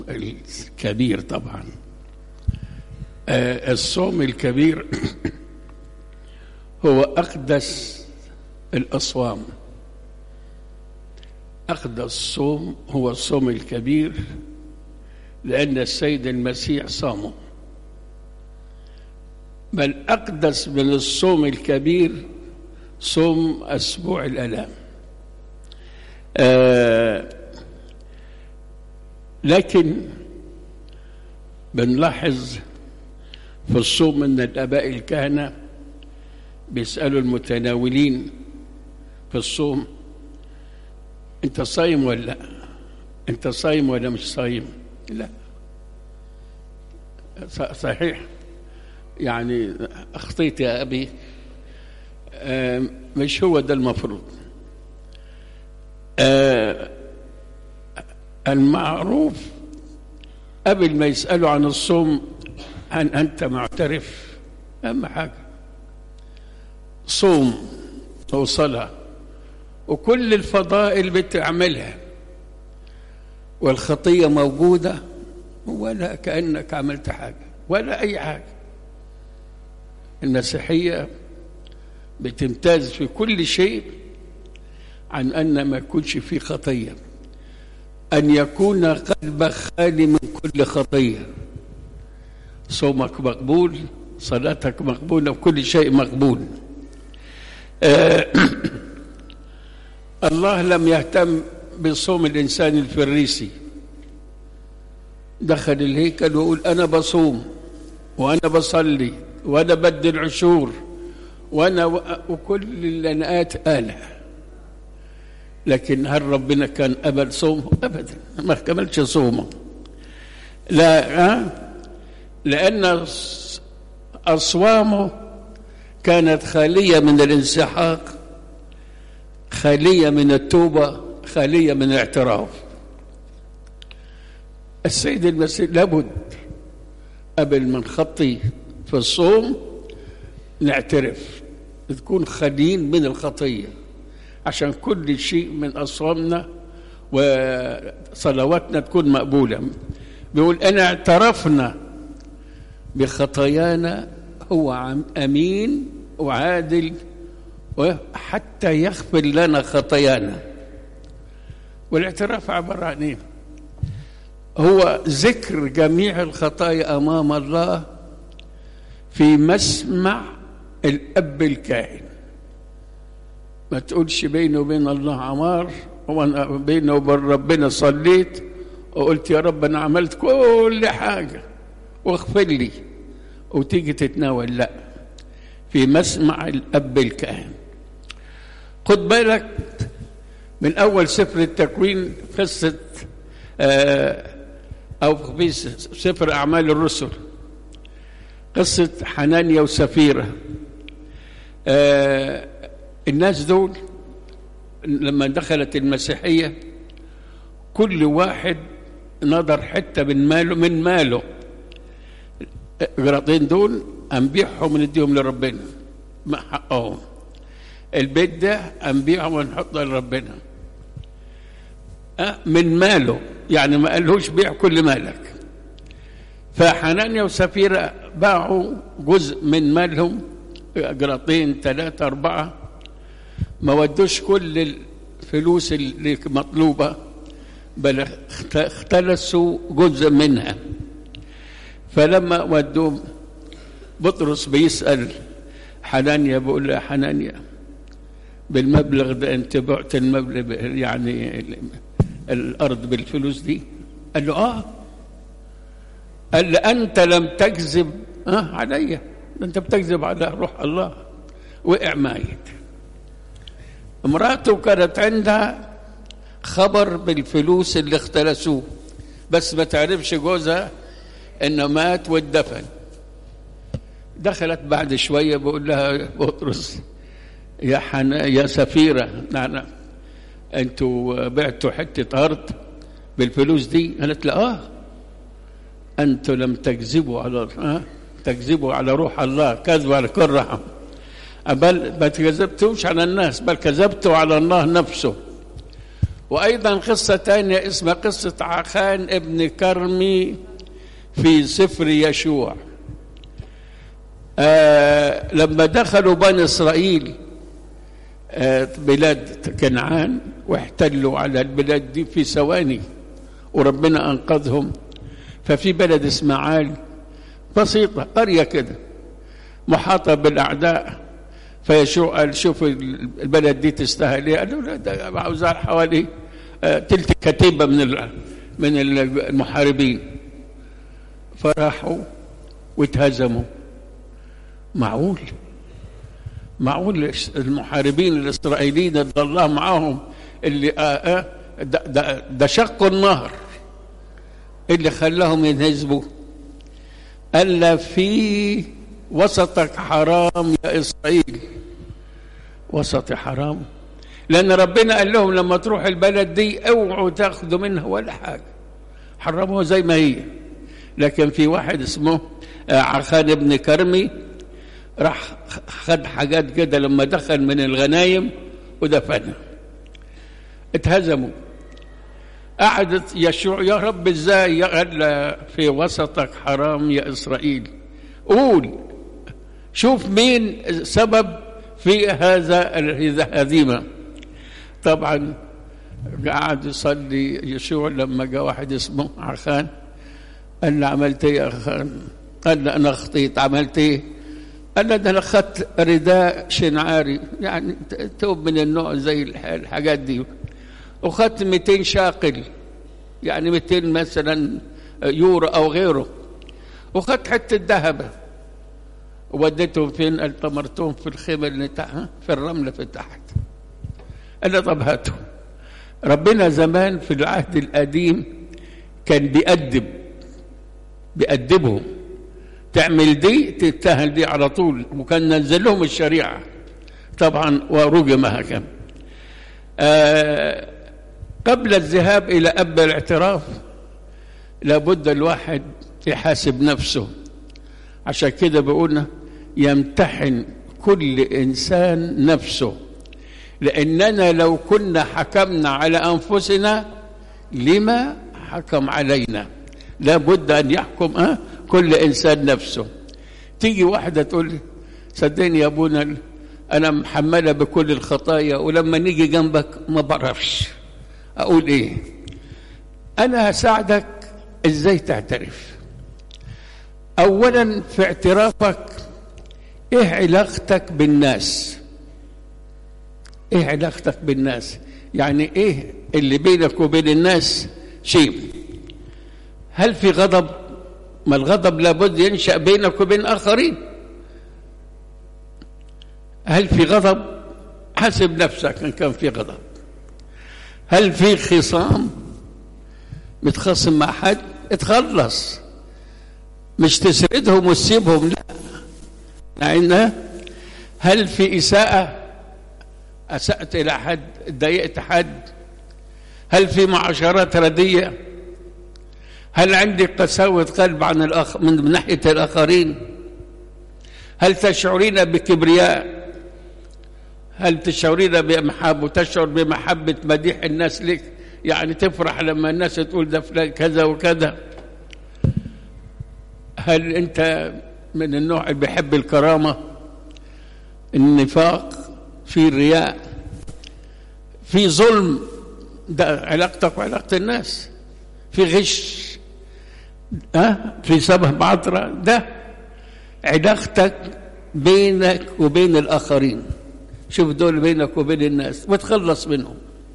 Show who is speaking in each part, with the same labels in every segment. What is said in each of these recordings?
Speaker 1: الكبير طبعا آه الصوم الكبير هو أقدس الأصوام أقدس الصوم هو الصوم الكبير لأن السيد المسيح صامه بل أقدس من الصوم الكبير صوم أسبوع الألام آه لكن بنلاحظ في الصوم ان الاباء الكهنه بيسالوا المتناولين في الصوم انت صايم ولا لا انت صايم ولا مش صايم لا صحيح يعني اخطيت يا ابي آه مش هو ده المفروض آه المعروف قبل ما يسألوا عن الصوم هل أنت معترف أهم حاجة صوم وصلها وكل الفضائل بتعملها والخطية موجودة ولا كأنك عملت حاجة ولا أي حاجة المسيحية بتمتاز في كل شيء عن أن ما يكونش فيه خطيه أن يكون قلبك خالي من كل خطية صومك مقبول صلاتك مقبولة وكل شيء مقبول آه الله لم يهتم بصوم الإنسان الفريسي دخل الهيكل ويقول أنا بصوم وأنا بصلي وأنا بدي العشور وأنا وكل اللنقات آله لكن هل ربنا كان أبد صومه أبدا ما كملش صومه لا أه؟ لأن أصوامه كانت خالية من الانسحاق خالية من التوبة خالية من الاعتراف السيد المسيح لابد قبل ما نخطي في الصوم نعترف تكون خاليين من الخطيه عشان كل شيء من أصوامنا وصلواتنا تكون مقبولة بيقول أنا اعترفنا بخطايانا هو أمين وعادل حتى يغفر لنا خطايانا والاعتراف عبارة عن إيه؟ هو ذكر جميع الخطايا أمام الله في مسمع الأب الكائن ما تقولش بيني وبين الله عمار وانا بيني وبين ربنا صليت وقلت يا رب انا عملت كل حاجه واغفر لي وتيجي تتناول لا في مسمع الاب الكاهن خد بالك من اول سفر التكوين قصه آه او في سفر اعمال الرسل قصه حنانيا وسفيره آه الناس دول لما دخلت المسيحية كل واحد نظر حتة من ماله من ماله القراطين دول أنبيعهم ونديهم لربنا ما حقهم البيت ده أنبيعهم ونحطه لربنا أه من ماله يعني ما قالهوش بيع كل مالك فحنانيا وسفيرة باعوا جزء من مالهم قراطين ثلاثة أربعة ما ودوش كل الفلوس اللي مطلوبة بل اختلسوا جزء منها فلما ودوه بطرس بيسأل حنانيا بيقول له حنانيا بالمبلغ ده انت بعت المبلغ يعني الارض بالفلوس دي قال له اه قال له انت لم تكذب اه عليا انت بتكذب على روح الله وقع ميت امراته كانت عندها خبر بالفلوس اللي اختلسوه بس ما تعرفش جوزها انه مات واتدفن دخلت بعد شويه بقول لها بطرس يا حنا يا سفيره نعم انتوا بعتوا حته ارض بالفلوس دي قالت لا اه انتوا لم تكذبوا على ها تكذبوا على روح الله كذبوا على كل رحم بل ما كذبتوش على الناس بل كذبتوا على الله نفسه وأيضا قصة تانية اسمها قصة عخان ابن كرمي في سفر يشوع آه لما دخلوا بني إسرائيل آه بلاد كنعان واحتلوا على البلاد دي في ثواني وربنا أنقذهم ففي بلد اسمها عال بسيطة قرية كده محاطة بالأعداء فيشوع قال شوف البلد دي تستاهل ايه؟ قالوا لا ده عاوزها حوالي آه تلت كتيبة من من المحاربين فراحوا واتهزموا معقول معقول المحاربين الاسرائيليين اللي الله معاهم اللي آه آه ده, ده, ده شقوا النهر اللي خلاهم ينهزموا ألا في وسطك حرام يا إسرائيل وسط حرام لأن ربنا قال لهم لما تروح البلد دي اوعوا تاخذوا منها ولا حاجة حرموها زي ما هي لكن في واحد اسمه عخان ابن كرمي راح خد حاجات كده لما دخل من الغنايم ودفنها اتهزموا قعدت يشوع يا رب ازاي قال في وسطك حرام يا اسرائيل قول شوف مين سبب في هذا الهزيمه طبعا قعد يصلي يشوع لما جاء واحد اسمه عخان قال له عملت ايه يا عخان قال له انا اخطيت عملت ايه قال له ده انا اخذت رداء شنعاري يعني توب من النوع زي الحاجات دي وخدت 200 شاقل يعني 200 مثلا يورو او غيره وخدت حته ذهب وديتهم فين؟ قال طمرتهم في الخيمه اللي تحت في الرمله في تحت قال لي طب هاتوا ربنا زمان في العهد القديم كان بيأدب بيأدبهم تعمل دي تتهل دي على طول وكان نزل لهم الشريعة طبعا ورجمها كم آه قبل الذهاب إلى أب الاعتراف لابد الواحد يحاسب نفسه عشان كده بيقولنا يمتحن كل إنسان نفسه لأننا لو كنا حكمنا على أنفسنا لما حكم علينا لابد أن يحكم أه؟ كل إنسان نفسه تيجي واحدة تقول لي صدقني يا أبونا أنا محملة بكل الخطايا ولما نيجي جنبك ما بعرفش أقول إيه أنا هساعدك إزاي تعترف أولا في اعترافك إيه علاقتك بالناس إيه علاقتك بالناس يعني إيه اللي بينك وبين الناس شيء هل في غضب ما الغضب لابد ينشأ بينك وبين آخرين هل في غضب حسب نفسك إن كان في غضب هل في خصام متخاصم مع حد اتخلص مش تسردهم وتسيبهم لا لأن هل في إساءة أسأت إلى حد ضايقت حد هل في معاشرات ردية هل عندي قساوة قلب عن الأخ من ناحية الآخرين هل تشعرين بكبرياء هل تشعرين بمحبة وتشعر بمحبة مديح الناس لك يعني تفرح لما الناس تقول ده فلان كذا وكذا هل أنت من النوع اللي بيحب الكرامة النفاق في الرياء في ظلم ده علاقتك وعلاقة الناس في غش أه؟ في سبه بعطرة ده علاقتك بينك وبين الآخرين شوف دول بينك وبين الناس وتخلص منهم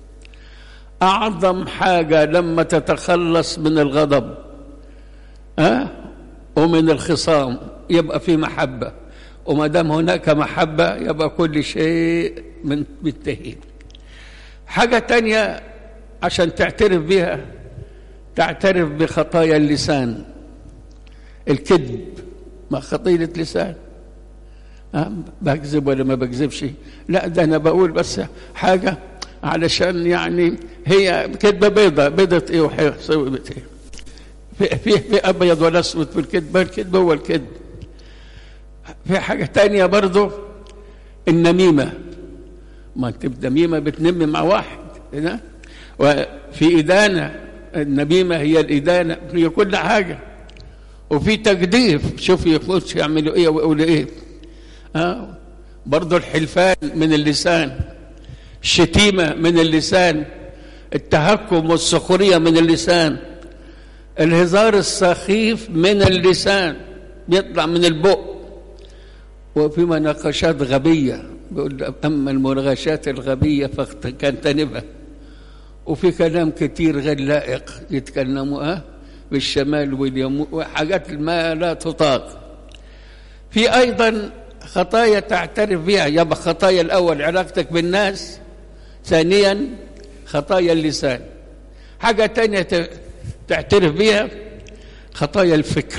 Speaker 1: أعظم حاجة لما تتخلص من الغضب أه؟ ومن الخصام يبقى في محبة وما دام هناك محبة يبقى كل شيء من منتهي حاجة تانية عشان تعترف بها تعترف بخطايا اللسان الكذب ما خطية لسان أه؟ بكذب ولا ما بكذبش لا ده أنا بقول بس حاجة علشان يعني هي كذبة بيضة بيضة إيه وحيصوبة إيه في, في, في أبيض ولا أسود في الكذب الكذب هو الكذب في حاجة تانية برضو النميمة ما انت النميمة بتنمي مع واحد هنا وفي إدانة النميمة هي الإدانة هي كل حاجة وفي تجديف شوف يخش يعملوا إيه ويقولوا إيه آه برضو الحلفان من اللسان الشتيمة من اللسان التهكم والسخرية من اللسان الهزار السخيف من اللسان بيطلع من البق وفي مناقشات غبية بيقول أما المناقشات الغبية فاجتنبها وفي كلام كتير غير لائق يتكلموا أه بالشمال واليمين وحاجات ما لا تطاق في أيضا خطايا تعترف بها يبقى خطايا الأول علاقتك بالناس ثانيا خطايا اللسان حاجة تانية تعترف بها خطايا الفكر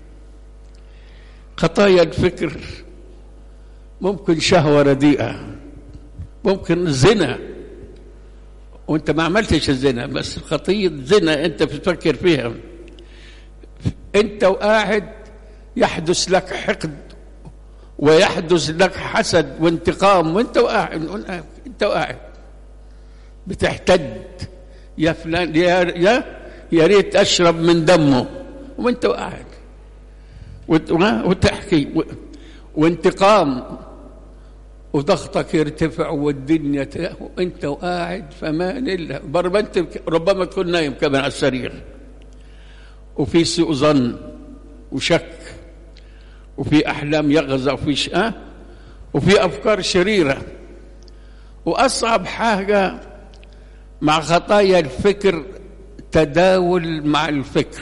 Speaker 1: خطايا الفكر ممكن شهوة رديئة ممكن زنا وانت ما عملتش الزنا بس خطية زنا انت بتفكر فيها انت وقاعد يحدث لك حقد ويحدث لك حسد وانتقام وانت وقاعد انت وقاعد بتحتد يا فلان يا يا يا ريت اشرب من دمه وانت قاعد وتحكي وانتقام وضغطك يرتفع والدنيا وانت وقاعد فمان الله بربما انت ربما تكون نايم كمان على السرير وفي سوء ظن وشك وفي احلام يغزى وفي شقه وفي افكار شريره واصعب حاجه مع خطايا الفكر تداول مع الفكر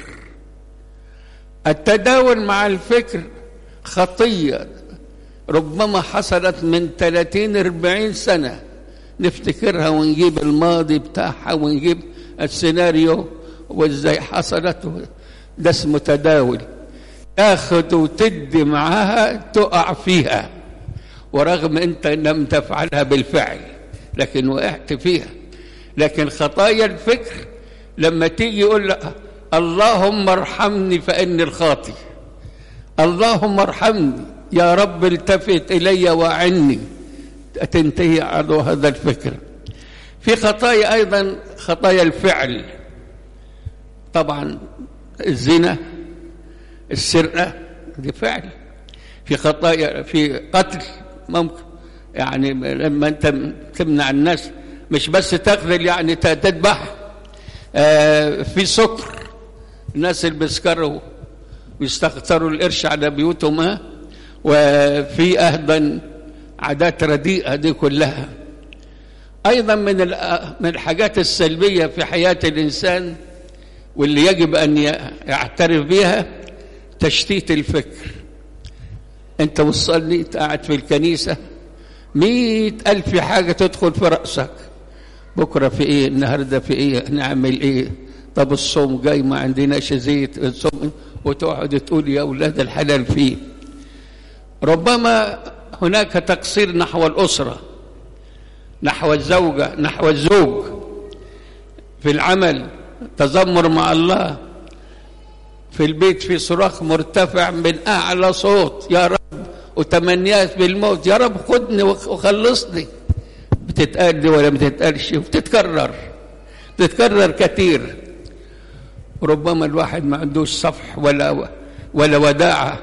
Speaker 1: التداول مع الفكر خطيه ربما حصلت من 30 40 سنه نفتكرها ونجيب الماضي بتاعها ونجيب السيناريو وازاي حصلت ده اسمه تداول تاخد وتدي معاها تقع فيها ورغم انت لم تفعلها بالفعل لكن وقعت فيها لكن خطايا الفكر لما تيجي يقول لك اللهم ارحمني فاني الخاطي اللهم ارحمني يا رب التفت الي واعني تنتهي على هذا الفكر في خطايا ايضا خطايا الفعل طبعا الزنا السرقه دي فعل في خطايا في قتل ممكن يعني لما انت تمنع الناس مش بس تقتل يعني تذبح آه في سكر الناس اللي بيسكروا ويستخسروا القرش على بيوتهم ها وفي ايضا عادات رديئه دي كلها ايضا من من الحاجات السلبيه في حياه الانسان واللي يجب ان يعترف بها تشتيت الفكر انت وصلني قاعد في الكنيسه مئة ألف حاجة تدخل في رأسك بكرة في إيه النهاردة في إيه نعمل إيه طب الصوم جاي ما عندناش زيت الصوم وتقعد تقول يا أولاد الحلال فيه ربما هناك تقصير نحو الأسرة نحو الزوجة نحو الزوج في العمل تذمر مع الله في البيت في صراخ مرتفع من أعلى صوت يا رب وتمنيات بالموت يا رب خدني وخلصني بتتقال دي ولا بتتقالش وبتتكرر بتتكرر كثير ربما الواحد ما عندوش صفح ولا ولا وداعة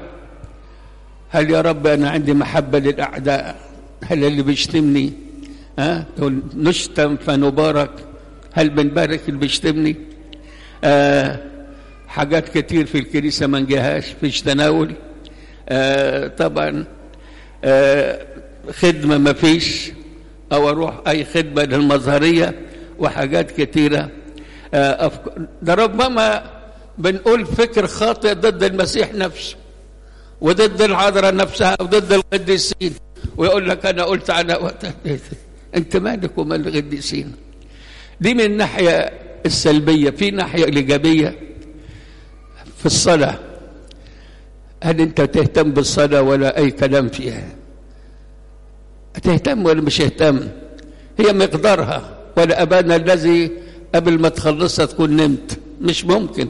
Speaker 1: هل يا رب أنا عندي محبة للأعداء هل اللي بيشتمني ها نشتم فنبارك هل بنبارك اللي بيشتمني آه حاجات كتير في الكنيسة ما نجيهاش فيش تناول آه طبعا آه خدمة ما فيش أو أروح أي خدمة للمظهرية وحاجات كتيرة آه أفكار ده ربما بنقول فكر خاطئ ضد المسيح نفسه وضد الحضرة نفسها وضد القديسين ويقول لك أنا قلت على أنت مالك ومال القديسين دي من الناحية السلبية في ناحية الإيجابية في الصلاة هل أنت تهتم بالصلاة ولا أي كلام فيها تهتم ولا مش تهتم هي مقدارها ولا أبانا الذي قبل ما تخلصها تكون نمت مش ممكن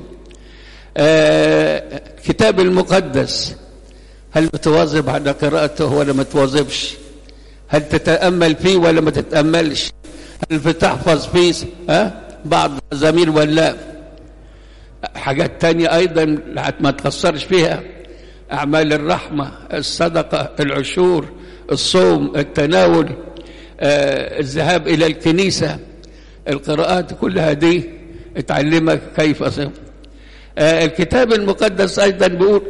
Speaker 1: آه كتاب المقدس هل بتواظب على قراءته ولا ما تواظبش هل تتأمل فيه ولا ما تتأملش هل بتحفظ فيه ها بعض زميل ولا حاجات تانية أيضا ما تخسرش فيها أعمال الرحمة الصدقة العشور الصوم التناول آه الذهاب إلى الكنيسة القراءات كلها دي اتعلمك كيف أصيب. آه الكتاب المقدس أيضا بيقول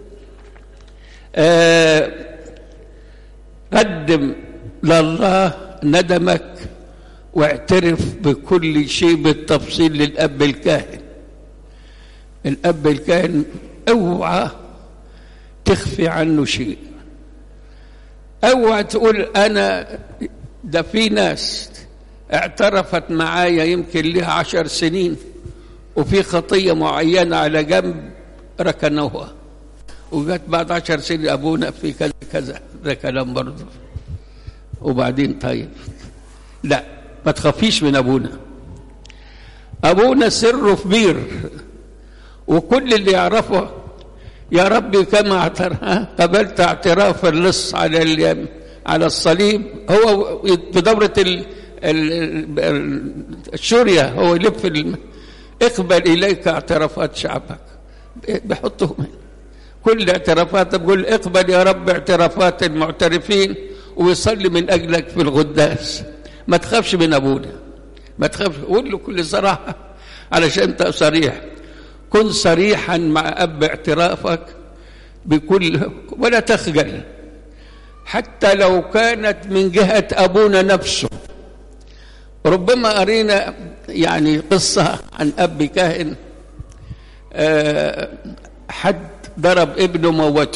Speaker 1: آه قدم لله ندمك واعترف بكل شيء بالتفصيل للأب الكاهن الأب الكاهن اوعى تخفي عنه شيء اوعى تقول انا ده في ناس اعترفت معايا يمكن لها عشر سنين وفي خطية معينة على جنب ركنوها وجت بعد عشر سنين أبونا في كذا كذا ده كلام برضه وبعدين طيب لا ما تخافيش من أبونا أبونا سره في بير وكل اللي يعرفه يا ربي كما اعتر... قبلت اعتراف اللص على اليم على الصليب هو بدورة ال... ال... الشورية هو يلف الم... اقبل إليك اعترافات شعبك بيحطهم هنا كل اعترافات بقول اقبل يا رب اعترافات المعترفين ويصلي من أجلك في الغداس ما تخافش من أبونا ما تخافش قول له كل صراحة علشان انت صريح كن صريحا مع أب اعترافك بكل ولا تخجل حتى لو كانت من جهة أبونا نفسه ربما أرينا يعني قصة عن أب كاهن أه حد ضرب ابنه موته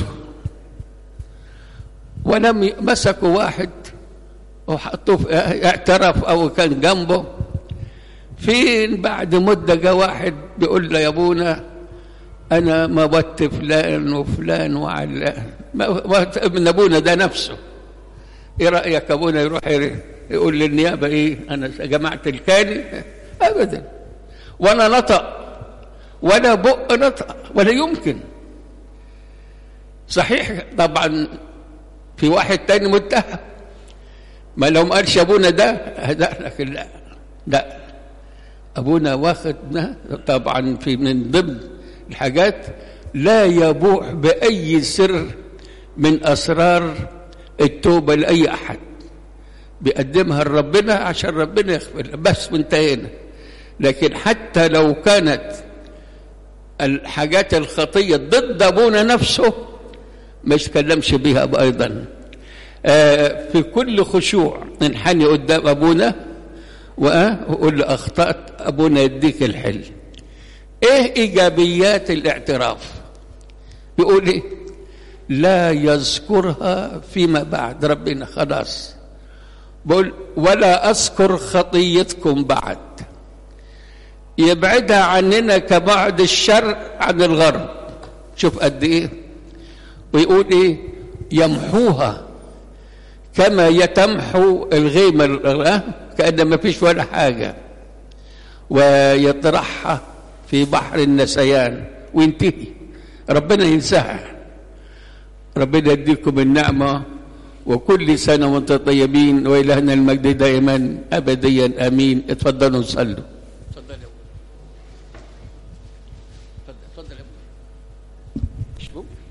Speaker 1: ولم مسكوا واحد وحطوه اعترف أو كان جنبه فين بعد مدة جاء واحد بيقول له يا ابونا أنا موت فلان وفلان وعلان ابن أبونا ده نفسه إيه رأيك أبونا يروح يقول للنيابة إيه أنا جمعت الكالي أبدا ولا نطق ولا بق نطق ولا يمكن صحيح طبعا في واحد تاني متهم ما لو ما قالش ابونا ده هذا لكن لا لا ابونا واخدنا طبعا في من ضمن الحاجات لا يبوح باي سر من اسرار التوبه لاي احد بيقدمها لربنا عشان ربنا يغفر بس وانتهينا لكن حتى لو كانت الحاجات الخطيه ضد ابونا نفسه ما يتكلمش بها ايضا آه في كل خشوع ننحني قدام ابونا وأقول له أخطأت أبونا يديك الحل إيه إيجابيات الاعتراف يقول إيه لا يذكرها فيما بعد ربنا خلاص بقول ولا أذكر خطيتكم بعد يبعدها عننا كبعد الشرق عن الغرب شوف قد إيه ويقول إيه يمحوها كما يتمحو الغيمة كأن ما فيش ولا حاجة ويطرحها في بحر النسيان وينتهي ربنا ينساها ربنا يديكم النعمة وكل سنة وانتم طيبين وإلهنا المجد دائما أبديا آمين اتفضلوا نصلوا اتفضل يا اتفضل اتفضل يا